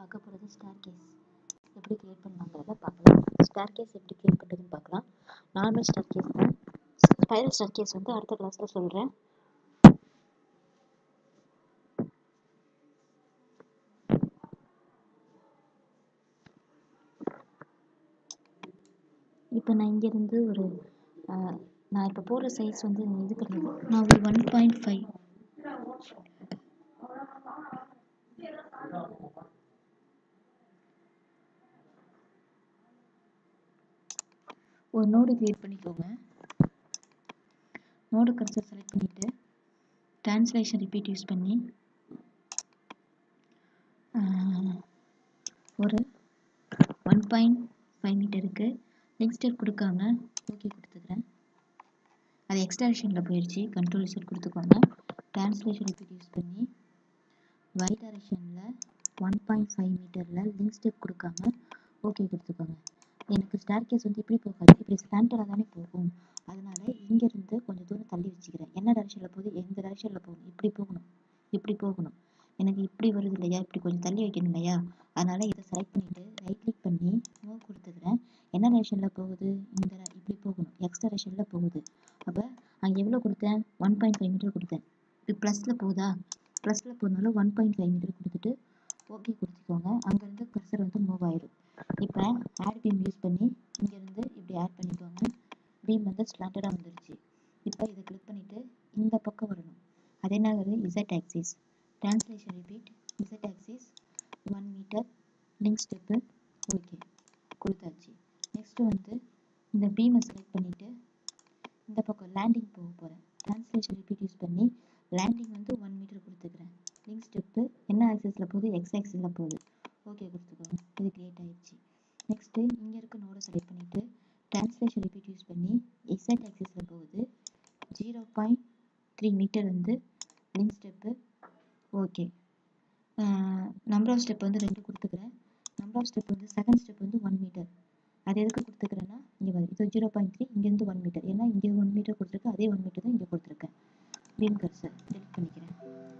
பார்க்க போகிறது staircase எப்படி கிரியேட் பண்ணலாங்கிறத பார்க்கலாம் ஸ்டார் கேஸ் எப்படி கிரியேட் பண்ணுறதுன்னு பார்க்கலாம் நார்மல் ஸ்டார் கேஸ் தான் ஸ்பைரல் ஸ்டார் கேஸ் வந்து அடுத்த கிளாஸில் சொல்கிறேன் இப்போ நான் இங்கேருந்து ஒரு ஆஹ், நான் இப்போ போடுற சைஸ் வந்து இது கிடையாது நான் ஒரு ஒன் பாயிண்ட் ஃபைவ் ஒரு நோடு கிரியேட் பண்ணிக்கோங்க நோடு கர்சர் செலக்ட் பண்ணிவிட்டு ட்ரான்ஸ்லேஷன் ரிப்பீட் யூஸ் பண்ணி ஆஹ், ஒரு ஒன் பாயிண்ட் ஃபைவ் மீட்டருக்கு நெக்ஸ்ட் ஸ்டெப் கொடுக்காம ஓகே கொடுத்துக்கிறேன் அது எக்ஸ்டாரேஷனில் போயிடுச்சு கண்ட்ரோல் செட் கொடுத்துக்கோங்க ட்ரான்ஸ்லேஷன் ரிப்பீட் யூஸ் பண்ணி y டைரக்ஷனில் ஒன் பாயிண்ட் ஃபைவ் மீட்டரில் லிங்க் ஸ்டெப் கொடுக்காம ஓகே கொடுத்துக்கோங்க எனக்கு ஸ்டார் கேஸ் வந்து இப்படி போகாது இப்படி ஸ்டாண்டர்டாக தானே போகும் அதனால இங்கேருந்து கொஞ்சம் தூரம் தள்ளி வச்சுக்கிறேன் என்ன டைரக்ஷனில் போகுது எந்த டைரக்ஷனில் போகணும் இப்படி போகணும் இப்படி போகணும் எனக்கு இப்படி வருது இல்லையா இப்படி கொஞ்சம் தள்ளி வைக்கணும் இல்லையா அதனால இதை செலக்ட் பண்ணிவிட்டு ரைட் கிளிக் பண்ணி மூவ் கொடுத்துக்கிறேன் என்ன டைரக்ஷனில் போகுது இந்த di- இப்படி போகணும் எக்ஸ் டைரக்ஷனில் போகுது அப்போ அங்கே எவ்வளோ கொடுத்தேன் ஒன் பாயிண்ட் ஃபைவ் மீட்டர் கொடுத்தேன் இது ப்ளஸில் போகுதா ப்ளஸில் போகிறதுனால ஒன் பாயிண்ட் ஃபைவ் மீட்டர் கொடுத்துட்டு ஓகே கொடுத்துக்கோங்க அங்கேருந்து கர்சர் வந்து மூவ் ஆயிடும் இப்போ ஆட் பீம் யூஸ் பண்ணி இங்கேருந்து இப்படி ஆட் பண்ணிக்கோங்க பீம் வந்து ஸ்லாண்டடாக வந்துருச்சு இப்போ இதை கிளிக் பண்ணிவிட்டு இந்த பக்கம் வரணும் அது என்ன வருது Z axis translation repeat Z axis one meter link step okay கொடுத்தாச்சு நெக்ஸ்ட்டு வந்து இந்த பீமை செலக்ட் பண்ணிவிட்டு இந்த பக்கம் லேண்டிங் போக போகிறேன் ட்ரான்ஸ்லேஷன் ரிப்பீட் யூஸ் பண்ணி லேண்டிங் வந்து ஒன் மீட்டர் கொடுத்துக்கிறேன் லிங்க் ஸ்டெப்பு என்ன ஆக்சிஸில் போகுது எக்ஸ் ஆக்சிஸில் போகுது ஓகே கொடுத்துக்கோங்க இது கிரியேட் ஆயிடுச்சு நெக்ஸ்ட்டு இங்கே இருக்க நோடை செலக்ட் பண்ணிவிட்டு ட்ரான்ஸ்லேஷன் ரிப்பீட் யூஸ் பண்ணி எக்ஸாக்ட் ஆக்சிஸில் போகுது ஜீரோ பாயிண்ட் த்ரீ மீட்டர் வந்து link step okay number of step வந்து ரெண்டு கொடுத்துக்கிறேன் நம்பர் ஆஃப் ஸ்டெப் வந்து செகண்ட் ஸ்டெப் வந்து ஒன் மீட்டர் அது எதுக்கு கொடுத்துக்கிறேன்னா இங்கே வருது இது ஜீரோ பாயிண்ட் த்ரீ இங்கேருந்து ஒன் மீட்டர் ஏன்னா இங்கே ஒன் மீட்டர் கொடுத்துருக்கு அதே ஒன் மீட்டர் தான் இங்கே கொடுத்துருக்கேன் பீம் கர்சர் டெலிட் பண்ணிக்கிறேன்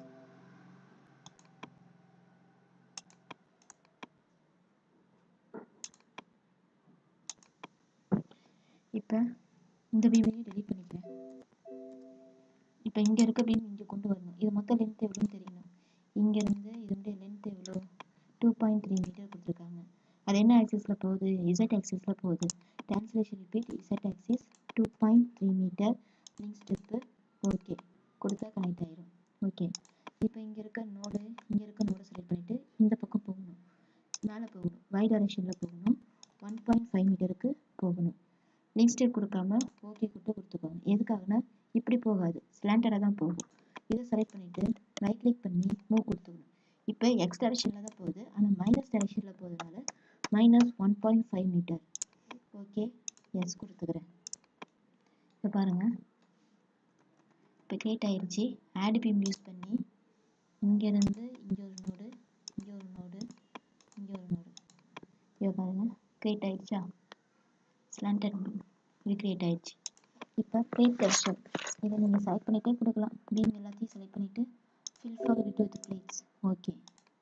இப்போ இந்த பீமையும் டெலிட் பண்ணிக்கிறேன் இப்போ இங்கே இருக்க பீம் இங்கே கொண்டு வரணும் இது மொத்த லென்த் எவ்வளோன்னு தெரியணும் இங்கேருந்து இதனுடைய லென்த் எவ்வளோ டூ பாயிண்ட் த்ரீ மீட்டர் கொடுத்துருக்காங்க அது என்ன ஆக்சிஸில் போகுது இசட் ஆக்சிஸில் போகுது translation repeat Z axis two point three meter link step okay கொடுத்தா கனெக்ட் ஆயிரும் ஓகே இப்போ இங்கே இருக்க நோடு இங்கே இருக்க நோடை செலக்ட் பண்ணிவிட்டு இந்த பக்கம் போகணும் மேலே போகணும் y டைரக்ஷனில் போகணும் ஒன் பாயிண்ட் ஃபைவ் மீட்டருக்கு போகணும் லிங்க் ஸ்டெப் கொடுக்காம ஓகே கொடுத்து கொடுத்துக்கோங்க எதுக்காகனா இப்படி போகாது ஸ்லாண்டடாக தான் போகும் இதை செலக்ட் பண்ணிவிட்டு ரைட் கிளிக் பண்ணி மூவ் கொடுத்துக்கணும் இப்போ எக்ஸ் டைரக்ஷனில் தான் போகுது ஆனால் மைனஸ் டைரக்ஷனில் போகிறதுனால minus one point five meter okay yes கொடுத்துக்கிறேன் இப்போ பாருங்கள் இப்போ கிரியேட் ஆயிடுச்சு ஆட் பீம் யூஸ் பண்ணி இங்கேருந்து இங்கே ஒரு நோடு இங்கே ஒரு நோடு இங்கே ஒரு நோடு இப்போ பாருங்கள் கிரியேட் ஆயிடுச்சா ஸ்லாண்டட் இது கிரியேட் ஆயிடுச்சு இப்போ பிளேட் கர்சர் இதை நீங்கள் செலக்ட் பண்ணிகிட்டே கொடுக்கலாம் பீம் எல்லாத்தையும் செலக்ட் பண்ணிவிட்டு fill for with with plates okay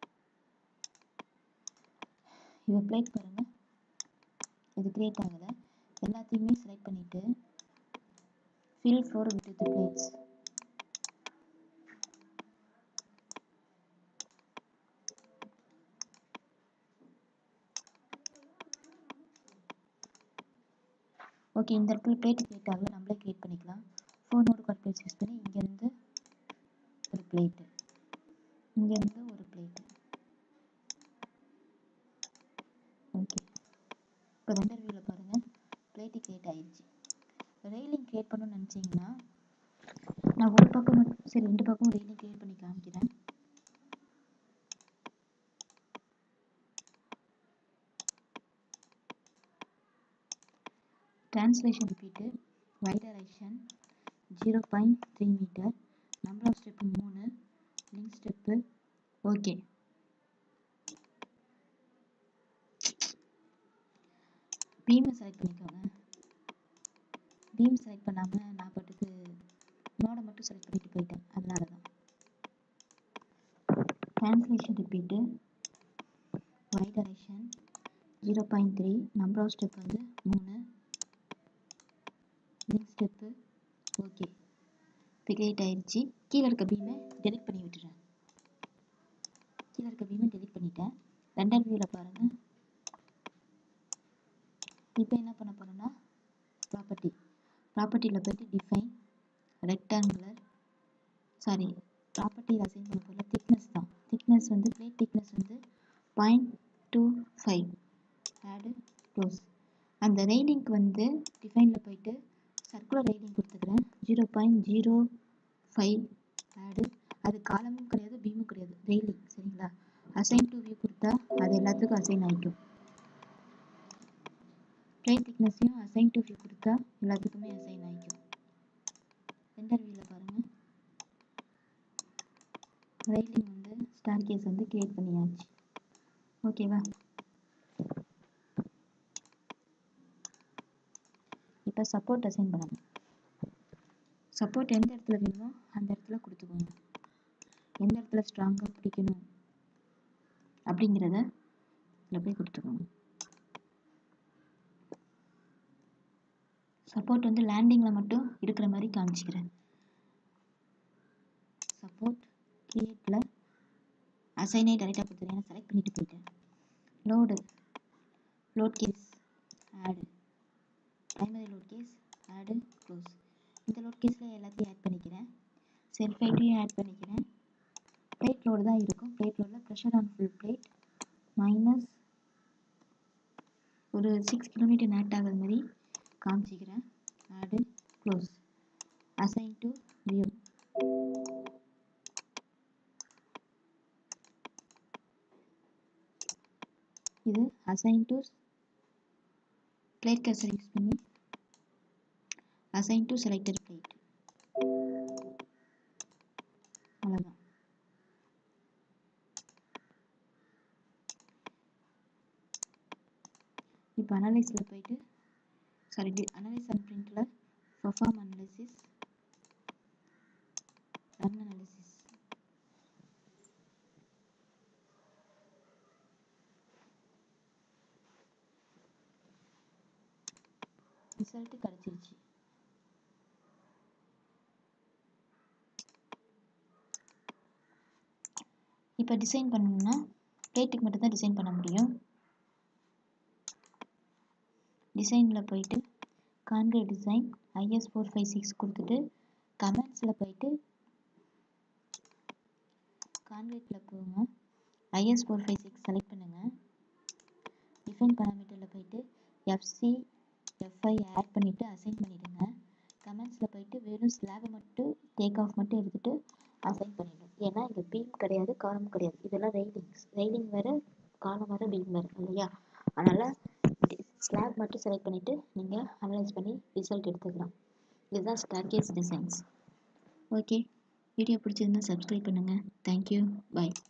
இப்போ பிளேட் பாருங்கள் இது கிரியேட் ஆகலை எல்லாத்தையுமே செலக்ட் பண்ணிவிட்டு fill for with with plates okay இந்த இடத்துல பிளேட் கிரியேட் ஆகல நம்மளே கிரியேட் பண்ணிக்கலாம் ஃபோனோட கார்ட் பிளேட்ஸ் யூஸ் பண்ணி இங்கேருந்து ஒரு பிளேட்டு இங்கேருந்து ஒரு பிளேட்டு ஓகே இப்போ ரெண்டர் வியூவில் பாருங்கள் பிளேட்டு கிரியேட் ஆயிடுச்சு ரெயிலிங் கிரியேட் பண்ணணும்னு நினச்சிங்கன்னா நான் ஒரு பக்கம் மட்டும் சரி ரெண்டு பக்கம் ரெயிலிங் கிரியேட் பண்ணி காமிக்கிறேன் translation repeat y direction zero point three meter number of step மூணு லிங்க் ஸ்டெப்பு ஓகே பீமை செலக்ட் பண்ணிக்கோங்க பீம் செலக்ட் பண்ணாமல் நான் பாட்டுக்கு நோடை மட்டும் செலக்ட் பண்ணிட்டு போயிட்டேன் அதனால தான் translation repeat Y direction zero point three number of step வந்து மூணு நெக்ஸ்ட் ஸ்டெப்பு ஓகே இப்போ கிரியேட் ஆயிடுச்சு கீழே இருக்க பீமை டெலிட் பண்ணி விட்டுறேன் கீழே இருக்க பீமை டெலிட் பண்ணிட்டேன் ரெண்டாவது வியூவில் பாருங்கள் இப்போ என்ன பண்ண போகிறோன்னா ப்ராப்பர்ட்டி ப்ராப்பர்ட்டியில் போயிட்டு டிஃபைன் ரெக்டாங்குலர் சாரி ப்ராப்பர்ட்டியில் அசைன் பண்ண போகிற திக்னஸ் தான் திக்னஸ் வந்து பிளேட் திக்னஸ் வந்து point two five add close அந்த ரெய்டிங்க்கு வந்து டிஃபைனில் போயிட்டு சர்க்குலர் ரெய்டிங் கொடுத்துக்கிறேன் ஜீரோ பாயிண்ட் ஜீரோ ஃபைவ் ஆடு அது காலமும் கிடையாது பீமும் கிடையாது ரெய்லிங் சரிங்களா அசைன் டு வியூ கொடுத்தா அது எல்லாத்துக்கும் அசைன் ஆகிக்கும் பிளேட் திக்னஸையும் அசைன் டு வியூ கொடுத்தா எல்லாத்துக்குமே அசைன் ஆகிக்கும் ரெண்டர் வியூவில் பாருங்கள் ரைட்டிங் வந்து ஸ்டார் கேஸ் வந்து கிரியேட் பண்ணியாச்சு ஓகேவா இப்போ சப்போர்ட் அசைன் பண்ணணும் சப்போர்ட் எந்த இடத்துல வேணுமோ அந்த இடத்துல கொடுத்துக்கோங்க எந்த இடத்துல ஸ்ட்ராங்காக பிடிக்கணும் அப்படிங்கிறத இதில் போய் கொடுத்துக்கோங்க சப்போர்ட் வந்து லேண்டிங்கில் மட்டும் இருக்கிற மாதிரி காமிச்சிக்கிறேன் சப்போர்ட் கிரியேட்டில் அசைனே டேரெக்டாக கொடுத்துருக்கேன் செலக்ட் பண்ணிட்டு போயிட்டேன் load load case add primary load case add close இந்த லோட் கேஸில் எல்லாத்தையும் ஆட் பண்ணிக்கிறேன் செல்ஃப் ஐட்டையும் ஆட் பண்ணிக்கிறேன் பிளேட் லோடு தான் இருக்கும் பிளேட் லோடில் pressure on full plate minus ஒரு சிக்ஸ் கிலோமீட்டர் நேட் ஆகிற மாதிரி காமிச்சிக்கிறேன் add close assign to view இது assign to plate cursor use பண்ணி அசைன் டு செலக்டட் பிளேட் அவ்வளோதான் இப்போ அனலைஸில் போயிட்டு சாரி அனலைஸ் அண்ட் பிரிண்டில் perform analysis run analysis result கிடச்சிருச்சு இப்போ டிசைன் பண்ணணும்னா பிளேட்டுக்கு மட்டும்தான் டிசைன் பண்ண முடியும் டிசைனில் போயிட்டு concrete design IS four five six கொடுத்துட்டு கமெண்ட்ஸில் போயிட்டு கான்கிரீட்டில் போங்க IS four five six select பண்ணுங்கள் டிஃபைன் பேராமீட்டரில் போயிட்டு எஃப்சி எஃப்ஐ ஆட் பண்ணிவிட்டு அசைன் பண்ணிவிடுங்க கமெண்ட்ஸில் போயிட்டு வெறும் ஸ்லாபை மட்டும் டேக் ஆஃப் மட்டும் எடுத்துகிட்டு அசைன் பண்ணிடணும் ஏன்னா இங்கே பீம் கிடையாது காலம் கிடையாது இதெல்லாம் ரெய்லிங்ஸ் ரெய்லிங் வேறு காலம் வேறு பீம் வேறு இல்லையா அதனால் ஸ்லாப் மட்டும் செலக்ட் பண்ணிவிட்டு நீங்கள் அனலைஸ் பண்ணி ரிசல்ட் எடுத்துக்கலாம் இதுதான் ஸ்டார்கேஸ் டிசைன்ஸ் ஓகே வீடியோ பிடிச்சிருந்தா சப்ஸ்கிரைப் பண்ணுங்கள் தேங்க்யூ பாய்